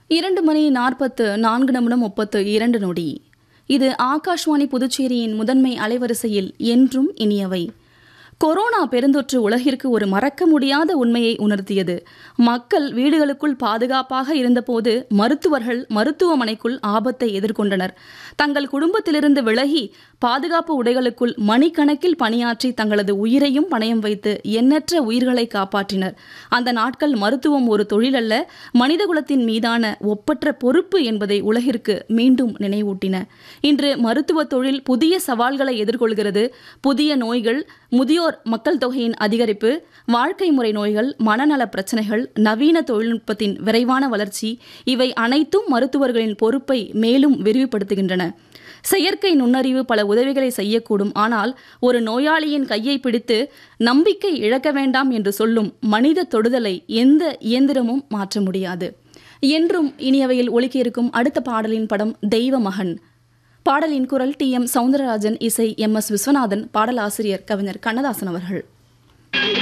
இரண்டு மணி நாற்பத்து நான்கு நிமிடம் முப்பத்து இரண்டு நொடி இது ஆகாஷ்வாணி புதுச்சேரியின் முதன்மை அலைவரிசையில் என்றும் இனியவை கொரோனா பெருந்தொற்று உலகிற்கு ஒரு மறக்க முடியாத உண்மையை உணர்த்தியது மக்கள் வீடுகளுக்குள் பாதுகாப்பாக இருந்தபோது மருத்துவர்கள் மருத்துவமனைக்குள் ஆபத்தை எதிர்கொண்டனர் தங்கள் குடும்பத்திலிருந்து விலகி பாதுகாப்பு உடைகளுக்குள் மணிக்கணக்கில் பணியாற்றி தங்களது உயிரையும் பணயம் வைத்து எண்ணற்ற உயிர்களை காப்பாற்றினர் அந்த நாட்கள் மருத்துவம் ஒரு தொழிலல்ல மனிதகுலத்தின் மீதான ஒப்பற்ற பொறுப்பு என்பதை உலகிற்கு மீண்டும் நினைவூட்டின இன்று மருத்துவ தொழில் புதிய சவால்களை எதிர்கொள்கிறது புதிய நோய்கள் முதியோர் மக்கள் தொகையின் அதிகரிப்பு வாழ்க்கை முறை நோய்கள் மனநல பிரச்சனைகள் நவீன தொழில்நுட்பத்தின் விரைவான வளர்ச்சி இவை அனைத்தும் மருத்துவர்களின் பொறுப்பை மேலும் விரிவுபடுத்துகின்றன செயற்கை நுண்ணறிவு பல உதவிகளை செய்யக்கூடும் ஆனால் ஒரு நோயாளியின் கையை பிடித்து நம்பிக்கை இழக்க வேண்டாம் என்று சொல்லும் மனித தொடுதலை எந்த இயந்திரமும் மாற்ற முடியாது என்றும் இனியவையில் ஒலிக்க இருக்கும் அடுத்த பாடலின் படம் தெய்வ மகன் பாடலின் குரல் டி எம் சவுந்தரராஜன் இசை எம் எஸ் விஸ்வநாதன் பாடலாசிரியர் கவிஞர் கண்ணதாசன் அவர்கள்